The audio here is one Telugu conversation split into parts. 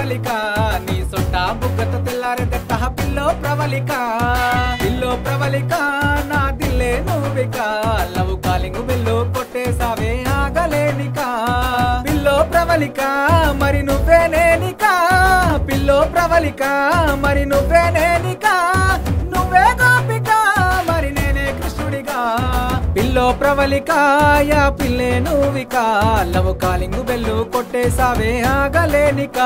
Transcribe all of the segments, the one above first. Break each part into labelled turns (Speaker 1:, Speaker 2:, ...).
Speaker 1: ప్రవళిక నీ సొట్ట బుగ్గత తెల్లారే తెట్ట పిల్లో ప్రవళిక పిల్లో ప్రవళిక నా దిల్లే నువ్విక లవ్ కాలింగ్ బిల్లు కొట్టేసావే ఆగలేనిక పిల్లో ప్రవళిక మరి నువ్వేనేనిక పిల్లో ప్రవళిక మరి నువ్వేనేనిక నువ్వే గోపిక మరి నేనే కృష్ణుడిగా పిల్లో ప్రవళిక యా పిల్లే నువ్విక లవ్ కాలింగ్ బెల్లు కొట్టేసావే ఆగలేనిక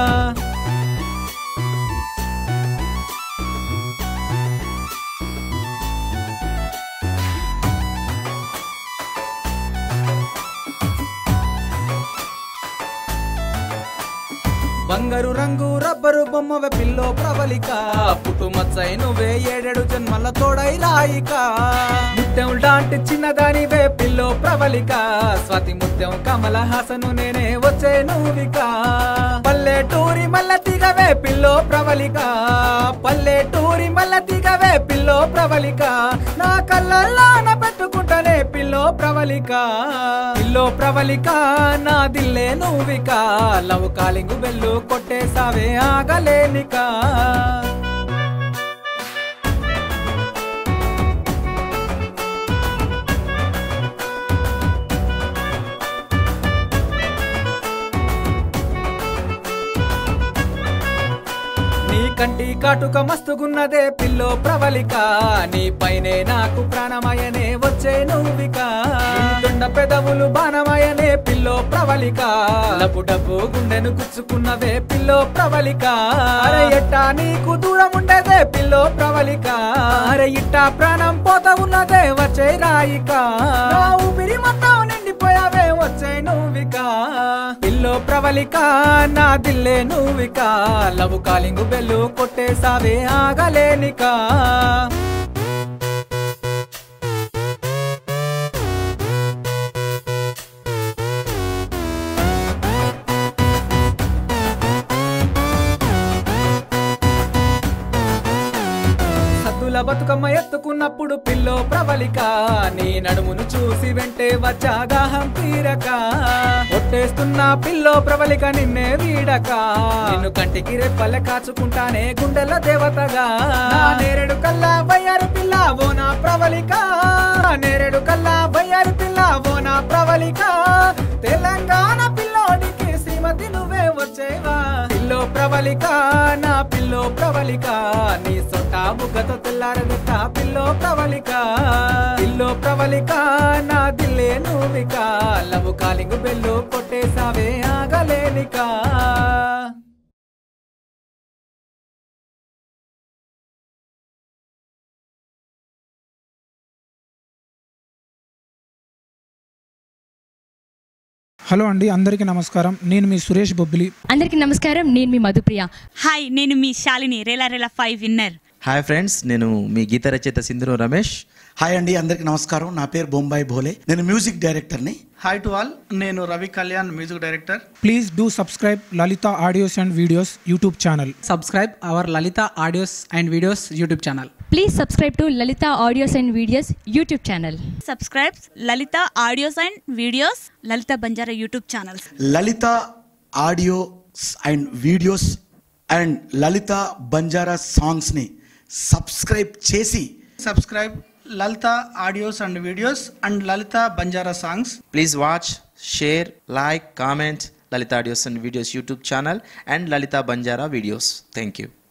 Speaker 1: బంగారు రంగు రబ్బరు బొమ్మవే పిల్లో ప్రవళిక పుట్టుమచ్చై నువ్వే ఏడేడు జన్మల తోడై రాయిక ముత్యం లాంటి చిన్నదానివే పిల్లో ప్రవళిక స్వాతి ముత్యం కమల హాసను నేనే వచ్చే నువ్విక పల్లెటూరి మల్ల తిగవే పిల్లో ప్రవళిక పల్లెటూరి మల్ల తిగవే పిల్లో ప్రవళిక నా కళ్ళల్లోన పెట్టుకుంటానే పిల్లో ప్రవళిక పిల్లో ప్రవళిక నా దిల్లే నువ్విక లవ్ కాలింగు బెల్లు కొట్టేసావే ఆగలేనిక నీ కంటి కాటుక మస్తుగున్నదే పిల్లో ప్రవళిక నీ పైనే నాకు ప్రాణమయనే వచ్చే నువ్విక తుండ పెదవులు బాణమయనే పిల్లో ప్రవళిక లపు డబ్బు గుండెను గుచ్చుకున్నవే పిల్లో ప్రవళిక అరే ఎట్టా నీకు దూరం ఉండేదే పిల్లో ప్రవళిక అరే ఇట్టా ప్రాణం పోత ఉన్నదే వచ్చే రాయిక నా ఊపిరి మొత్తం నిండిపోయావే వచ్చే నువ్విక పిల్లో ప్రవళిక నా దిల్లే నువ్విక లవ్ కాలింగు బెల్లు కొట్టేసావే ఆగలేనిక సద్దుల బతుకమ్మ ఎత్తుకున్నప్పుడు పిల్లో ప్రవళిక నీ నడుమును చూసి వెంటే వచ్చాదాహం తీరక కొట్టేస్తున్న పిల్లో ప్రవళిక నిన్నే వీడక నిన్ను కంటికి రెప్పలే కాచుకుంటానే గుండెల దేవతగా నా నేరేడు కల్లా వయ్యారు పిల్ల ఓ నా ప్రవళిక నా నేరేడు కల్లా వయ్యారు పిల్ల ఓ నా ప్రవళిక తెలంగాణ పిల్లోడికి శ్రీమతి నువ్వే వచ్చేవా పిల్లో ప్రవళిక నా పిల్లో ప్రవళిక నీ సొట్ట బుగ్గతో తెల్లారదెట్ట పిల్లో ప్రవళిక పిల్లో ప్రవళిక నా దిల్లే నువ్విక లవ్ కాలింగు బెల్లు కొట్టేసావే ఆగలేనిక
Speaker 2: హలో అండి అందరికీ నమస్కారం నేను మీ సురేష్ బొబ్బిలి
Speaker 3: అందరికీ నమస్కారం నేను మీ మధుప్రియ
Speaker 4: హాయ్ నేను మీ Shalini Rela Rela five winner
Speaker 5: hi friends నేను మీ గీత రచయిత సింధురు రమేష్
Speaker 6: హాయ్ అండి అందరికి నమస్కారం నా పేరు బొంబాయి భోలే నేను మ్యూజిక్ డైరెక్టర్ని
Speaker 7: హాయ్ టు ఆల్ నేను Ravi Kalyan music director
Speaker 2: please do subscribe Lalita audios and videos YouTube channel
Speaker 8: subscribe our Lalita audios and videos YouTube channel.
Speaker 3: Please subscribe to Lalita audios and videos YouTube channel
Speaker 4: subscribes Lalita audios and videos Lalita Banjara YouTube channels
Speaker 6: Lalita audios and videos and Lalita Banjara సాంగ్స్ని సబ్స్క్రైబ్ చేసి
Speaker 7: subscribe Lalita audios and videos and Lalita Banjara songs
Speaker 5: please watch share like comment Lalita audios and videos YouTube channel and Lalita Banjara videos thank you